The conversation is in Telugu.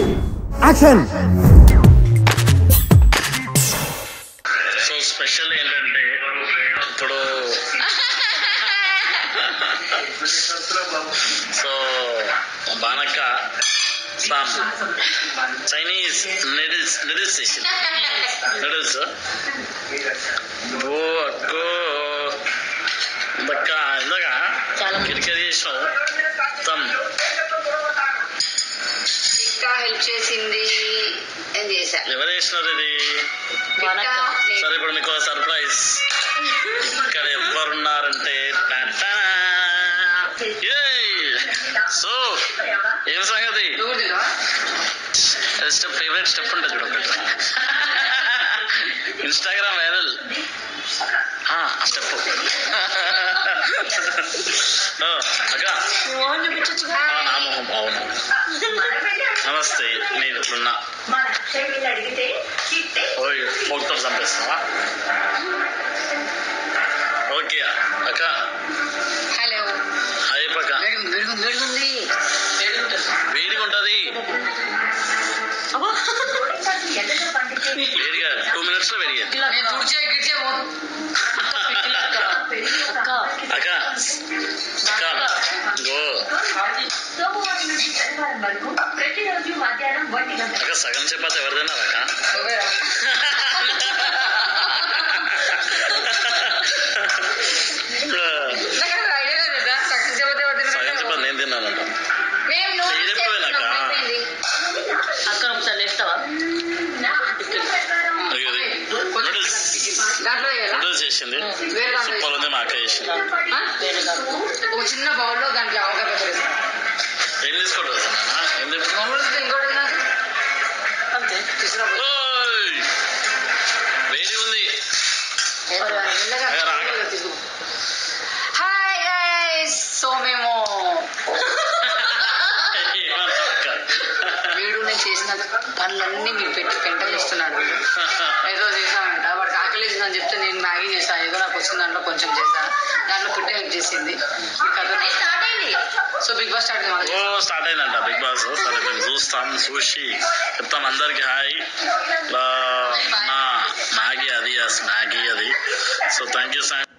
యాక్షన్ సో స్పెషల్ ఏంటంటే ఇప్పుడు సో బానక్క సామ్ చైనీస్ నూడిల్స్ నూడిల్స్ చేసింది నూడిల్స్ ఓ అక్కో ఇందక్క ఇందాక కిరికరి చేసినావు తమ్ ఇంకా హెల్ప్ చేసింది నేను చేశా ఎవరు చేసినారు ఇది ఇంకా సరే ఇప్పుడు మీకు సర్ప్రైజ్ ఇక్కడ ఎవరున్నారంటే టాటా. ఏయ్! సో ఏం సంగతి నువ్వు తినవా? స్టెప్ ఫేవరెట్ స్టెప్ ఉంటుంది చూడ ఇన్స్టాగ్రామ్ వైరల్ స్టెప్ అక్క ఆ, నా మొహం అవును నమస్తే నేను ఇట్లున్నా ఓయ్ ఫోక్తో చంపేస్తావా ఓకే అక్క హలో హాయ్ పక్క వేడి వేడి వేడుంది వేడిగా ఉంటుంది వేడిగా టూ మినిట్స్ లో వేడిగా నేను తుడిచే గిడిచే అక్క అక్క గో ప్రతిరోజు మధ్యాహ్నం ఒంటి గంట అక్క సగం చపాతి ఎవరు తిన్నారు అక్క సగం చపాతి నేను తిన్నానంట అక్కడ ఒకసారి లేస్తావా అయ్యో, ఇది నూడిల్స్ దాంట్లో వేయాలా? నూడిల్స్ చేసింది వేరే దాంట్లో సూపర్ ఉంది మా అక్క చేసింది ఆ? ఒక చిన్న బౌల్లో దాంట్లో ఆవకాయ పెప్పర్ వేసుకో. ఏం తీసుకుంటారు నాన్న? ఏం తీసుకుంటారు? మామూలుగా ఇంకోటి ఉందా? అంతే తీసుకురా పోయి. ఓయ్! వేడి ఉంది మెల్లగా అయ్యో, రాగా. తీసుకో. హాయ్ గైస్ సో మేము ఏమన్నా అక్క? వీడు నేను చేసిన పనులన్నీ మీరు పెట్టి పెంట చేస్తున్నాడు ఏదో చేశానంట వాడికి ఆకలి వేసిందని చెప్తే నేను మ్యాగీ చేశాను ఏదో నాకు వచ్చిన దాంట్లో కొంచెం చేశా దాంట్లో పిట్ట హెల్ప్ చేసింది ఈ కథ స్టార్ట్ అయింది సో బిగ్ బాస్ స్టార్ట్ అయింది ఓ స్టార్ట్ అయిందంట బిగ్ బాస్ సరే మేము చూస్తాం చూసి చెప్తాం అందరికి హాయ్ మ్యాగీ అది మ్యాగీ అది సో థ్యాంక్ యూ